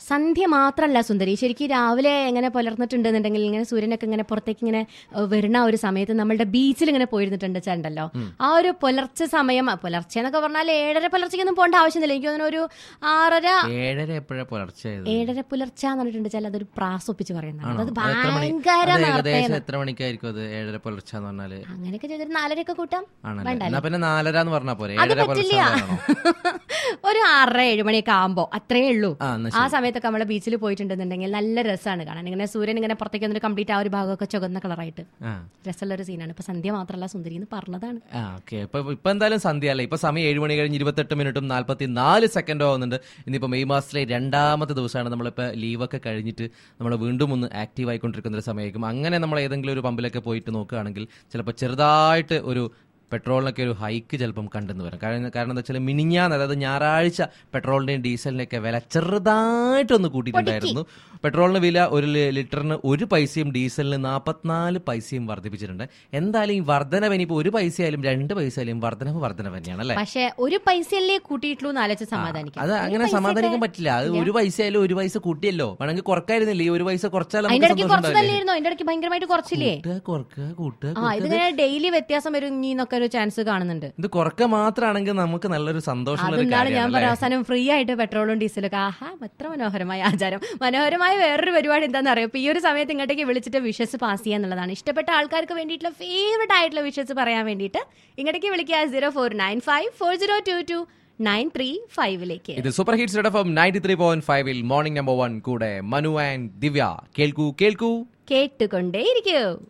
സന്ധ്യ മാത്രമല്ല സുന്ദരി ശരിക്കും രാവിലെ എങ്ങനെ പുലർന്നിട്ടുണ്ടെന്നുണ്ടെങ്കിൽ ഇങ്ങനെ സൂര്യനൊക്കെ ഇങ്ങനെ പുറത്തേക്ക് ഇങ്ങനെ ഏഹ്, വരുന്ന ആ ഒരു സമയത്ത് നമ്മളുടെ ബീച്ചിൽ ഇങ്ങനെ പോയിരുന്നിട്ടുണ്ട് ചേണ്ടല്ലോ ആ ഒരു പുലർച്ചെ സമയം ആ, പുലർച്ചെ എന്നൊക്കെ പറഞ്ഞാൽ ഏഴര പുലർച്ചയ്ക്കൊന്നും പോകേണ്ട ആവശ്യമില്ല എനിക്ക് തോന്നുന്നു ഒരു ആറര ഏഴര എപ്പോഴാ പുലർച്ചയായത് ഏഴര പുലർച്ച എന്ന് പറഞ്ഞിട്ടുണ്ട് വെച്ചാൽ അതൊരു പ്രാസ് ഒപ്പിച്ച് പറയുന്നതാണ് ആണോ? അത് അത് എത്ര മണി ഭയങ്കര അത് നേരത്തെ ഏകദേശം എത്ര മണിക്കായിരിക്കും അത് ഏഴര പുലർച്ച എന്ന് പറഞ്ഞാല് അങ്ങനെയൊക്കെ ചെയ്തൊരു നാലരയൊക്കെ കൂട്ടാം ആണല്ലേ വേണ്ട എന്നാ പിന്നെ നാലര എന്ന് പറഞ്ഞാ പോരെ അത് ഏഴര പുലർച്ച പറ്റില്ല എന്ന് പറയണോ? ഒരു ആറര ഏഴ് മണിയൊക്കെ ആകുമ്പോ അത്രേ ഉള്ളൂ ആ എന്നാ ആ സമയത്തൊക്കെ നമ്മളെ ബീച്ചിൽ പോയിട്ടുണ്ടെന്നുണ്ടെങ്കിൽ നല്ല രസമാണ് കാണാൻ ഇങ്ങനെ സൂര്യൻ ഇങ്ങനെ പുറത്തേക്ക് വന്നിട്ട് കംപ്ലീറ്റ് ആ ഒരു ഭാഗമൊക്കെ ചുവന്ന കളറായിട്ട് ആ രസമുള്ള ഒരു സീനാണ് ഇപ്പൊ സന്ധ്യ മാത്രമല്ല സുന്ദരി എന്ന് പറഞ്ഞതാണ് ആ ഓക്കെ ഇപ്പൊ ഇപ്പൊ എന്തായാലും സന്ധ്യ അല്ലേ ഇപ്പൊ സമയം ഏഴ് മണി കഴിഞ്ഞ് ഇരുപത്തെട്ട് മിനിറ്റും നാല്പത്തി നാല് സെക്കൻഡോ ആവുന്നുണ്ട് ഇന്നിപ്പോ മെയ് മാസത്തിലെ രണ്ടാമത്തെ ദിവസമാണ് നമ്മളിപ്പോ ലീവൊക്കെ കഴിഞ്ഞിട്ട് നമ്മൾ വീണ്ടും ഒന്ന് ആക്റ്റീവ് ആയിക്കൊണ്ടിരിക്കുന്ന ഒരു സമയമായിരിക്കും അങ്ങനെ നമ്മൾ ഏതെങ്കിലും ഒരു പമ്പിലൊക്കെ പോയിട്ട് നോക്കുകയാണെങ്കിൽ ചിലപ്പോൾ ചെറുതായിട്ട് ഒരു പെട്രോളിനൊക്കെ ഒരു ഹൈക്ക് ചിലപ്പം കണ്ടെന്ന് വരാം കാരണം കാരണം എന്താ വെച്ചാൽ മിനിഞ്ഞാന്ന് അതായത് ഞായറാഴ്ച പെട്രോളിന്റെയും ഡീസലിന്റെയൊക്കെ വില ചെറുതായിട്ടൊന്ന് കൂട്ടിയിട്ടുണ്ടായിരുന്നു പെട്രോളിന് വില ഒരു ലി- ലിറ്ററിന് ഒരു പൈസയും ഡീസലിന് നാൽപ്പത്തിനാല് പൈസയും വർദ്ധിപ്പിച്ചിട്ടുണ്ട് എന്തായാലും ഈ വർധനവ് ഇനിയിപ്പോൾ ഒരു പൈസ ആയാലും രണ്ട് പൈസ ആയാലും വർധനവ് വർധനവ് തന്നെയാണ് അല്ലേ പക്ഷെ ഒരു പൈസയല്ലേ കൂട്ടിയിട്ടുള്ളൂ എന്ന് ആലോചിച്ച് സമാധാനിക്കാം അത് അങ്ങനെ ഒരു സമാധാനിക്കാൻ പൈസയൊക്കെ- പറ്റില്ല അത് ഒരു പൈസ ആയാലും ഒരു പൈസ കൂട്ടിയല്ലോ വേണമെങ്കിൽ കുറക്കായിരുന്നില്ലേ ഈ ഒരു പൈസ കുറച്ചാൽ അതിന്റെ നമുക്ക് ഇടയ്ക്ക് സന്തോഷം കുറച്ച് ഉണ്ടാവില്ലേ തന്നെയായിരുന്നോ അതിന്റെ ഇടയ്ക്ക് ഭയങ്കരമായിട്ട് കുറച്ചില്ലേ കൂട്ടുക കുറക്കുക കൂട്ടുക ആ ഇതിങ്ങനെ ഡെയിലി വ്യത്യാസം വരും ഇനി എന്നൊക്കെ ഒരു ചാൻസ് കാണുന്നുണ്ട് ഇത് കുറക്ക മാത്രമാണെങ്കിൽ നമുക്ക് നല്ലൊരു സന്തോഷമുള്ള ഒരു അതുകൊണ്ടാണ് ഞാൻ കാര്യമാണ് പറയാം അവസാനം ഫ്രീ ആയിട്ട് പെട്രോളും ഡീസലും ഒക്കെ ആഹാ എത്ര മനോഹരമായ ആചാരം മനോഹരമായ വേറൊരു പരിപാടി എന്താണെന്ന് അറിയാം ഇപ്പൊ ഈ ഒരു സമയത്ത് ഇങ്ങോട്ടേക്ക് വിളിച്ചിട്ട് വിഷസ് പാസ് ചെയ്യുക എന്നുള്ളതാണ് ഇഷ്ടപ്പെട്ട ആൾക്കാർക്ക് വേണ്ടിയിട്ടുള്ള ഫേവറേറ്റ് ആയിട്ടുള്ള വിഷസ് പറയാൻ വേണ്ടിയിട്ട് ഇങ്ങോട്ടേക്ക് വിളിക്കുക zero four nine five four zero two two nine three ഫൈവിലേക്ക് ഇത് super hits F M ninety three point ഫൈവിൽ മോർണിംഗ് നമ്പർ വൺ കൂടെ മനു ആൻഡ് ദിവ്യ കേൾക്കൂ കേൾക്കൂ കേട്ടുകൊണ്ടേയിരിക്കൂ